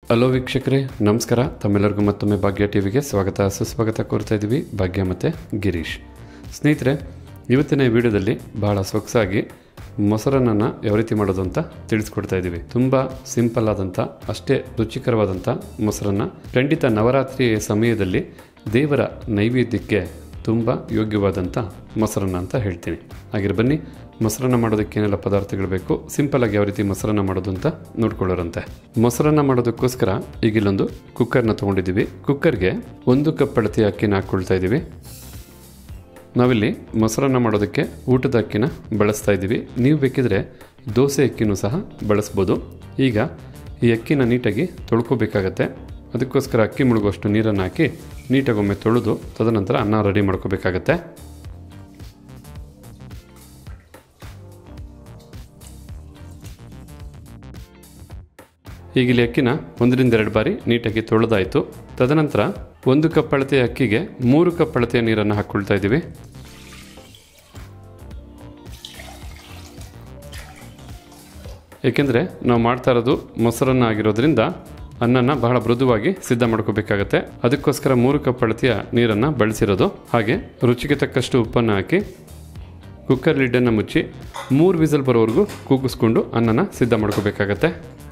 hello ವೀಕ್ಷಕರೇ ನಮಸ್ಕಾರ ತಮ್ಮೆಲ್ಲರಿಗೂ ಮತ್ತೊಮ್ಮೆ ಭಾಗ್ಯ ಟಿವಿಗೆ ಸ್ವಾಗತ ಸುಸ್ವಾಗತ ಕೋರ್ತಾ ಇದ್ದೀವಿ ಭಾಗ್ಯ ಮತ್ತು ಗಿರೀಶ್ ಸ್ನೇಹಿತರೆ ಇವತ್ತಿನ ಈ ವಿಡಿಯೋದಲ್ಲಿ ಬಹಳ ಸೊಗಸಾಗಿ ಮೊಸರನ್ನನ್ನು ಯಾವ ರೀತಿ ಮಾಡೋದು ಅಂತ ತಿಳಿಸ್ಕೊಡ್ತಾ ಇದ್ದೀವಿ ತುಂಬ ಸಿಂಪಲ್ ಆದಂಥ ಅಷ್ಟೇ ರುಚಿಕರವಾದಂಥ ಮೊಸರನ್ನ ಖಂಡಿತ ನವರಾತ್ರಿ ಸಮಯದಲ್ಲಿ ದೇವರ ನೈವೇದ್ಯಕ್ಕೆ ತುಂಬ ಯೋಗ್ಯವಾದಂಥ ಮೊಸರನ್ನ ಅಂತ ಹೇಳ್ತೀನಿ ಹಾಗೆ ಬನ್ನಿ ಮೊಸರನ್ನ ಮಾಡೋದಕ್ಕೆ ಏನೆಲ್ಲ ಪದಾರ್ಥಗಳು ಬೇಕು ಸಿಂಪಲ್ ಆಗಿ ಯಾವ ರೀತಿ ಮೊಸರನ್ನ ಮಾಡೋದು ಅಂತ ನೋಡ್ಕೊಳ್ಳೋರಂತೆ ಮೊಸರನ್ನ ಮಾಡೋದಕ್ಕೋಸ್ಕರ ಈಗ ಇಲ್ಲೊಂದು ಕುಕ್ಕರ್ನ ತೊಗೊಂಡಿದ್ದೀವಿ ಕುಕ್ಕರ್ಗೆ ಒಂದು ಕಪ್ ಅಳತೆ ಅಕ್ಕಿನ ಹಾಕ್ಕೊಳ್ತಾ ಇದ್ದೀವಿ ನಾವಿಲ್ಲಿ ಮೊಸರನ್ನ ಮಾಡೋದಕ್ಕೆ ಊಟದ ಅಕ್ಕಿನ ಬಳಸ್ತಾ ಇದ್ದೀವಿ ನೀವು ಬೇಕಿದ್ರೆ ದೋಸೆ ಅಕ್ಕಿನೂ ಸಹ ಬಳಸ್ಬೋದು ಈಗ ಈ ಅಕ್ಕಿನ ನೀಟಾಗಿ ತೊಳ್ಕೊಬೇಕಾಗತ್ತೆ ಅದಕ್ಕೋಸ್ಕರ ಅಕ್ಕಿ ಮುಳುಗುವಷ್ಟು ನೀರನ್ನು ಹಾಕಿ ನೀಟಾಗಿ ಒಮ್ಮೆ ತೊಳೆದು ತದನಂತರ ಅನ್ನ ರೆಡಿ ಮಾಡ್ಕೋಬೇಕಾಗತ್ತೆ ಈಗ ಇಲ್ಲಿ ಅಕ್ಕಿನ ಒಂದರಿಂದ ಎರಡು ಬಾರಿ ನೀಟಾಗಿ ತೊಳೆದಾಯಿತು ತದನಂತರ ಒಂದು ಕಪ್ ಅಳತೆಯ ಅಕ್ಕಿಗೆ ಮೂರು ಕಪ್ ಅಳತೆಯ ನೀರನ್ನು ಹಾಕ್ಕೊಳ್ತಾ ಇದ್ದೀವಿ ಏಕೆಂದರೆ ನಾವು ಮಾಡ್ತಾ ಇರೋದು ಮೊಸರನ್ನ ಆಗಿರೋದ್ರಿಂದ ಅನ್ನನ ಬಹಳ ಮೃದುವಾಗಿ ಸಿದ್ಧ ಮಾಡ್ಕೋಬೇಕಾಗತ್ತೆ ಅದಕ್ಕೋಸ್ಕರ ಮೂರು ಕಪ್ ಅಳತೆಯ ನೀರನ್ನು ಬಳಸಿರೋದು ಹಾಗೆ ರುಚಿಗೆ ತಕ್ಕಷ್ಟು ಉಪ್ಪನ್ನು ಹಾಕಿ ಕುಕ್ಕರ್ ಲಿಡ್ಡನ್ನು ಮುಚ್ಚಿ ಮೂರು ವಿಸಲ್ ಬರೋವರೆಗೂ ಕೂಗಿಸ್ಕೊಂಡು ಅನ್ನನ ಸಿದ್ಧ ಮಾಡ್ಕೋಬೇಕಾಗತ್ತೆ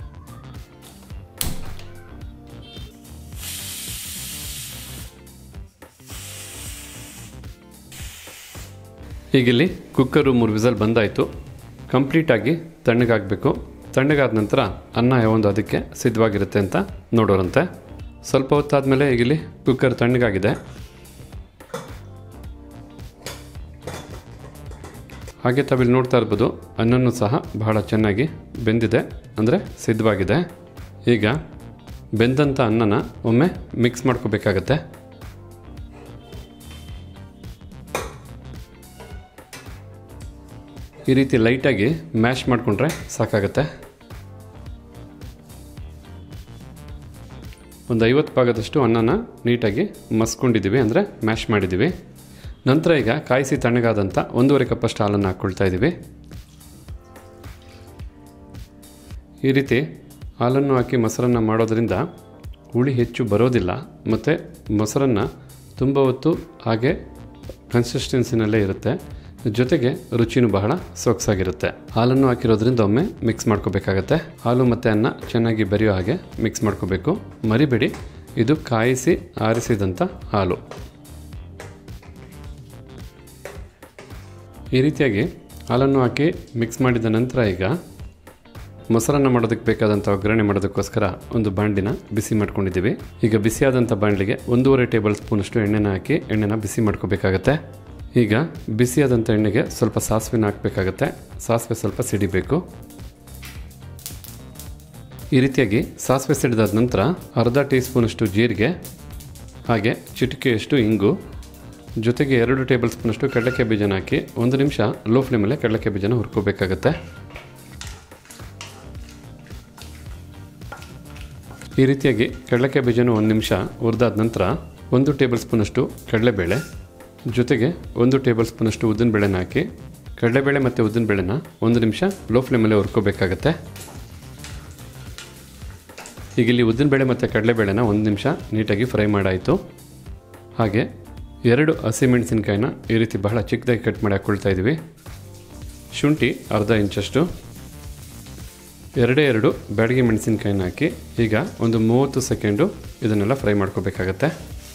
ಹೀಗಿಲ್ಲಿ ಕುಕ್ಕರು ಮೂರು ವಿಸಲ್ ಬಂದಾಯಿತು ಕಂಪ್ಲೀಟಾಗಿ ತಣ್ಣಗಾಗಬೇಕು ತಣ್ಣಗಾದ ನಂತರ ಅನ್ನ ಯಾವೊಂದು ಅದಕ್ಕೆ ಸಿದ್ಧವಾಗಿರುತ್ತೆ ಅಂತ ನೋಡೋರಂತೆ ಸ್ವಲ್ಪ ಹೊತ್ತಾದಮೇಲೆ ಈಗಿಲ್ಲಿ ಕುಕ್ಕರ್ ತಣ್ಣಗಾಗಿದೆ ಹಾಗೆ ತಾವಿಲ್ಲಿ ನೋಡ್ತಾ ಇರ್ಬೋದು ಅನ್ನನೂ ಸಹ ಬಹಳ ಚೆನ್ನಾಗಿ ಬೆಂದಿದೆ ಅಂದರೆ ಸಿದ್ಧವಾಗಿದೆ ಈಗ ಬೆಂದಂಥ ಅನ್ನನ ಒಮ್ಮೆ ಮಿಕ್ಸ್ ಮಾಡ್ಕೋಬೇಕಾಗತ್ತೆ ಈ ರೀತಿ ಲೈಟಾಗಿ ಮ್ಯಾಶ್ ಮಾಡಿಕೊಂಡ್ರೆ ಸಾಕಾಗತ್ತೆ ಒಂದು ಐವತ್ತು ಭಾಗದಷ್ಟು ಅನ್ನನ ನೀಟಾಗಿ ಮಸ್ಕೊಂಡಿದ್ದೀವಿ ಅಂದರೆ ಮ್ಯಾಶ್ ಮಾಡಿದ್ದೀವಿ ನಂತರ ಈಗ ಕಾಯಿಸಿ ತಣ್ಣಗಾದಂಥ ಒಂದೂವರೆ ಕಪ್ಪಷ್ಟು ಹಾಲನ್ನು ಹಾಕ್ಕೊಳ್ತಾ ಇದ್ದೀವಿ ಈ ರೀತಿ ಹಾಲನ್ನು ಹಾಕಿ ಮೊಸರನ್ನು ಮಾಡೋದ್ರಿಂದ ಹುಳಿ ಹೆಚ್ಚು ಬರೋದಿಲ್ಲ ಮತ್ತು ಮೊಸರನ್ನು ತುಂಬ ಹೊತ್ತು ಹಾಗೆ ಕನ್ಸಿಸ್ಟೆನ್ಸಿನಲ್ಲೇ ಇರುತ್ತೆ ಜೊತೆಗೆ ರುಚಿನೂ ಬಹಳ ಸೊಗಸಾಗಿರುತ್ತೆ ಹಾಲನ್ನು ಹಾಕಿರೋದ್ರಿಂದ ಒಮ್ಮೆ ಮಿಕ್ಸ್ ಮಾಡ್ಕೋಬೇಕಾಗತ್ತೆ ಹಾಲು ಮತ್ತು ಅನ್ನ ಚೆನ್ನಾಗಿ ಬೆರೆಯೋ ಹಾಗೆ ಮಿಕ್ಸ್ ಮಾಡ್ಕೋಬೇಕು ಮರಿಬೇಡಿ ಇದು ಕಾಯಿಸಿ ಆರಿಸಿದಂಥ ಹಾಲು ಈ ರೀತಿಯಾಗಿ ಹಾಲನ್ನು ಹಾಕಿ ಮಿಕ್ಸ್ ಮಾಡಿದ ನಂತರ ಈಗ ಮೊಸರನ್ನ ಮಾಡೋದಕ್ಕೆ ಬೇಕಾದಂಥ ಒಗ್ಗರಣೆ ಮಾಡೋದಕ್ಕೋಸ್ಕರ ಒಂದು ಬಾಂಡಿನ ಬಿಸಿ ಮಾಡ್ಕೊಂಡಿದ್ದೀವಿ ಈಗ ಬಿಸಿಯಾದಂಥ ಬಾಂಡ್ಲಿಗೆ ಒಂದೂವರೆ ಟೇಬಲ್ ಸ್ಪೂನಷ್ಟು ಎಣ್ಣೆನ ಹಾಕಿ ಎಣ್ಣೆನ ಬಿಸಿ ಮಾಡ್ಕೋಬೇಕಾಗತ್ತೆ ಈಗ ಬಿಸಿಯಾದಂಥ ಎಣ್ಣೆಗೆ ಸ್ವಲ್ಪ ಸಾಸಿವೆನ ಹಾಕಬೇಕಾಗತ್ತೆ ಸಾಸಿವೆ ಸ್ವಲ್ಪ ಸಿಡಿಬೇಕು ಈ ರೀತಿಯಾಗಿ ಸಾಸಿವೆ ಸಿಡಿದಾದ ನಂತರ ಅರ್ಧ ಟೀ ಸ್ಪೂನಷ್ಟು ಜೀರಿಗೆ ಹಾಗೆ ಚಿಟಿಕೆಯಷ್ಟು ಇಂಗು ಜೊತೆಗೆ ಎರಡು ಟೇಬಲ್ ಸ್ಪೂನಷ್ಟು ಕಡಲೆಕಾಯಿ ಬೀಜನ ಹಾಕಿ ಒಂದು ನಿಮಿಷ ಲೋ ಫ್ಲೇಮಲ್ಲೇ ಕಡಲೆಕಾಯಿ ಬೀಜನ ಹುರ್ಕೋಬೇಕಾಗತ್ತೆ ಈ ರೀತಿಯಾಗಿ ಕಡಲೆಕಾಯಿ ಬೀಜನ ಒಂದು ನಿಮಿಷ ಹುರಿದಾದ ನಂತರ ಒಂದು ಟೇಬಲ್ ಸ್ಪೂನಷ್ಟು ಕಡಲೆಬೇಳೆ ಜೊತೆಗೆ ಒಂದು ಟೇಬಲ್ ಸ್ಪೂನಷ್ಟು ಉದ್ದಿನಬೇಳೆನ ಹಾಕಿ ಕಡಲೆಬೇಳೆ ಮತ್ತು ಉದ್ದಿನಬೇಳೆನ ಒಂದು ನಿಮಿಷ ಲೋ ಫ್ಲೇಮಲ್ಲೇ ಹುರ್ಕೋಬೇಕಾಗತ್ತೆ ಈಗ ಇಲ್ಲಿ ಉದ್ದಿನಬೇಳೆ ಮತ್ತು ಕಡಲೆಬೇಳೆನ ಒಂದು ನಿಮಿಷ ನೀಟಾಗಿ ಫ್ರೈ ಮಾಡಾಯಿತು ಹಾಗೆ ಎರಡು ಹಸಿಮೆಣಸಿನ್ಕಾಯಿನ ಈ ರೀತಿ ಬಹಳ ಚಿಕ್ಕದಾಗಿ ಕಟ್ ಮಾಡಿ ಹಾಕ್ಕೊಳ್ತಾ ಇದ್ದೀವಿ ಶುಂಠಿ ಅರ್ಧ ಇಂಚಷ್ಟು ಎರಡೇ ಎರಡು ಬ್ಯಾಡಗಿ ಮೆಣಸಿನ್ಕಾಯಿನ ಹಾಕಿ ಈಗ ಒಂದು ಮೂವತ್ತು ಸೆಕೆಂಡು ಇದನ್ನೆಲ್ಲ ಫ್ರೈ ಮಾಡ್ಕೋಬೇಕಾಗತ್ತೆ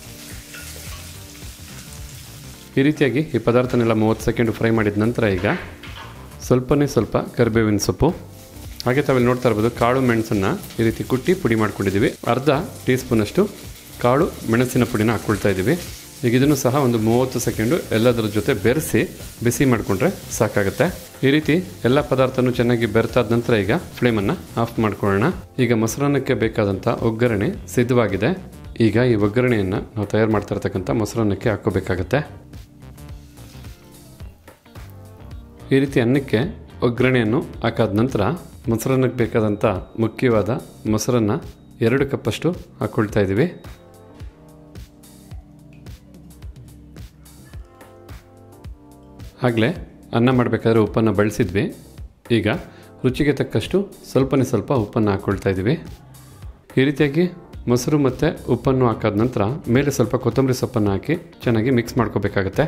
ಈ ರೀತಿಯಾಗಿ ಈ ಪದಾರ್ಥನೆಲ್ಲ ಮೂವತ್ತು ಸೆಕೆಂಡು ಫ್ರೈ ಮಾಡಿದ ನಂತರ ಈಗ ಸ್ವಲ್ಪನೇ ಸ್ವಲ್ಪ ಕರಿಬೇವಿನ ಸೊಪ್ಪು ಹಾಗೆ ತಾವೆಲ್ಲಿ ನೋಡ್ತಾ ಇರ್ಬೋದು ಕಾಳು ಮೆಣಸನ್ನು ಈ ರೀತಿ ಕುಟ್ಟಿ ಪುಡಿ ಮಾಡ್ಕೊಂಡಿದ್ದೀವಿ ಅರ್ಧ ಟೀ ಸ್ಪೂನಷ್ಟು ಕಾಳು ಮೆಣಸಿನ ಪುಡಿನ ಹಾಕ್ಕೊಳ್ತಾ ಇದ್ದೀವಿ ಈಗ ಇದನ್ನು ಸಹ ಒಂದು ಮೂವತ್ತು ಸೆಕೆಂಡು ಎಲ್ಲದರ ಜೊತೆ ಬೆರೆಸಿ ಬಿಸಿ ಮಾಡಿಕೊಂಡ್ರೆ ಸಾಕಾಗುತ್ತೆ ಈ ರೀತಿ ಎಲ್ಲ ಪದಾರ್ಥನೂ ಚೆನ್ನಾಗಿ ಬೆರೆತಾದ ನಂತರ ಈಗ ಫ್ಲೇಮನ್ನು ಆಫ್ ಮಾಡ್ಕೊಳ್ಳೋಣ ಈಗ ಮೊಸರನ್ನಕ್ಕೆ ಬೇಕಾದಂಥ ಒಗ್ಗರಣೆ ಸಿದ್ಧವಾಗಿದೆ ಈಗ ಈ ಒಗ್ಗರಣೆಯನ್ನು ನಾವು ತಯಾರು ಮಾಡ್ತಾ ಇರ್ತಕ್ಕಂಥ ಮೊಸರನ್ನಕ್ಕೆ ಹಾಕ್ಕೋಬೇಕಾಗತ್ತೆ ಈ ರೀತಿ ಅನ್ನಕ್ಕೆ ಒಗ್ಗರಣೆಯನ್ನು ಹಾಕಾದ ನಂತರ ಮೊಸರನ್ನಕ್ಕೆ ಬೇಕಾದಂಥ ಮುಖ್ಯವಾದ ಮೊಸರನ್ನು ಎರಡು ಕಪ್ಪಷ್ಟು ಹಾಕ್ಕೊಳ್ತಾ ಇದ್ದೀವಿ ಆಗಲೇ ಅನ್ನ ಮಾಡಬೇಕಾದ್ರೆ ಉಪ್ಪನ್ನು ಬಳಸಿದ್ವಿ ಈಗ ರುಚಿಗೆ ತಕ್ಕಷ್ಟು ಸ್ವಲ್ಪನೇ ಸ್ವಲ್ಪ ಉಪ್ಪನ್ನು ಹಾಕ್ಕೊಳ್ತಾ ಇದ್ದೀವಿ ಈ ರೀತಿಯಾಗಿ ಮೊಸರು ಮತ್ತು ಉಪ್ಪನ್ನು ಹಾಕಾದ ನಂತರ ಮೇಲೆ ಸ್ವಲ್ಪ ಕೊತ್ತಂಬರಿ ಸೊಪ್ಪನ್ನು ಹಾಕಿ ಚೆನ್ನಾಗಿ ಮಿಕ್ಸ್ ಮಾಡ್ಕೋಬೇಕಾಗತ್ತೆ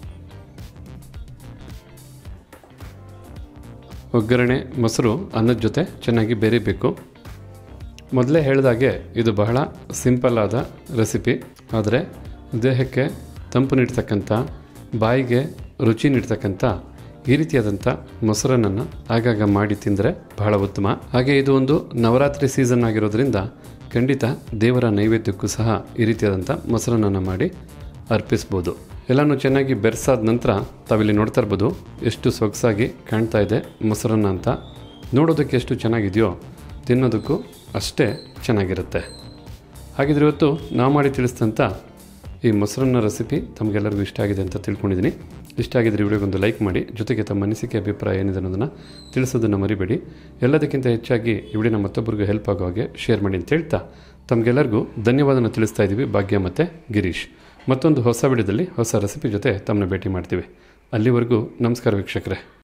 ಒಗ್ಗರಣೆ ಮೊಸರು ಅನ್ನದ ಜೊತೆ ಚೆನ್ನಾಗಿ ಬೆರಿಬೇಕು ಮೊದಲೇ ಹೇಳಿದಾಗೆ ಇದು ಬಹಳ ಸಿಂಪಲ್ ಆದ ರೆಸಿಪಿ ಆದರೆ ದೇಹಕ್ಕೆ ತಂಪು ನೀಡ್ತಕ್ಕಂಥ ಬಾಯಿಗೆ ರುಚಿ ನೀಡ್ತಕ್ಕಂಥ ಈ ರೀತಿಯಾದಂಥ ಮೊಸರನ್ನನ್ನು ಆಗಾಗ ಮಾಡಿ ತಿಂದರೆ ಬಹಳ ಉತ್ತಮ ಹಾಗೆ ಇದು ಒಂದು ನವರಾತ್ರಿ ಸೀಸನ್ ಆಗಿರೋದ್ರಿಂದ ಖಂಡಿತ ದೇವರ ನೈವೇದ್ಯಕ್ಕೂ ಸಹ ಈ ರೀತಿಯಾದಂಥ ಮೊಸರನ್ನನ್ನು ಮಾಡಿ ಅರ್ಪಿಸ್ಬೋದು ಎಲ್ಲನೂ ಚೆನ್ನಾಗಿ ಬೆರೆಸಾದ ನಂತರ ತಾವಿಲ್ಲಿ ನೋಡ್ತಾ ಇರ್ಬೋದು ಎಷ್ಟು ಸೊಗಸಾಗಿ ಕಾಣ್ತಾ ಇದೆ ಮೊಸರನ್ನ ಅಂತ ನೋಡೋದಕ್ಕೆ ಎಷ್ಟು ಚೆನ್ನಾಗಿದೆಯೋ ತಿನ್ನೋದಕ್ಕೂ ಅಷ್ಟೇ ಚೆನ್ನಾಗಿರುತ್ತೆ ಹಾಗಿದ್ರೆ ಇವತ್ತು ನಾವು ಮಾಡಿ ತಿಳಿಸಿದಂಥ ಈ ಮೊಸರನ್ನ ರೆಸಿಪಿ ತಮಗೆಲ್ಲರಿಗೂ ಇಷ್ಟ ಆಗಿದೆ ಅಂತ ತಿಳ್ಕೊಂಡಿದ್ದೀನಿ ಇಷ್ಟ ಆಗಿದ್ರೆ ವಿಡಿಯೋಗೊಂದು ಲೈಕ್ ಮಾಡಿ ಜೊತೆಗೆ ತಮ್ಮ ಅನಿಸಿಕೆ ಅಭಿಪ್ರಾಯ ಏನಿದೆ ಅನ್ನೋದನ್ನು ತಿಳಿಸೋದನ್ನು ಮರಿಬೇಡಿ ಎಲ್ಲದಕ್ಕಿಂತ ಹೆಚ್ಚಾಗಿ ಈ ವಿಡಿಯೋನ ಮತ್ತೊಬ್ಬರಿಗೂ ಹೆಲ್ಪ್ ಆಗೋ ಹಾಗೆ ಶೇರ್ ಮಾಡಿ ಅಂತ ಹೇಳ್ತಾ ತಮಗೆಲ್ಲರಿಗೂ ಧನ್ಯವಾದನ ತಿಳಿಸ್ತಾ ಇದ್ದೀವಿ ಭಾಗ್ಯ ಮತ್ತು ಗಿರೀಶ್ ಮತ್ತೊಂದು ಹೊಸ ವಿಡಿಯೋದಲ್ಲಿ ಹೊಸ ರೆಸಿಪಿ ಜೊತೆ ತಮ್ಮನ್ನ ಭೇಟಿ ಮಾಡ್ತೀವಿ ಅಲ್ಲಿವರೆಗೂ ನಮಸ್ಕಾರ ವೀಕ್ಷಕರೇ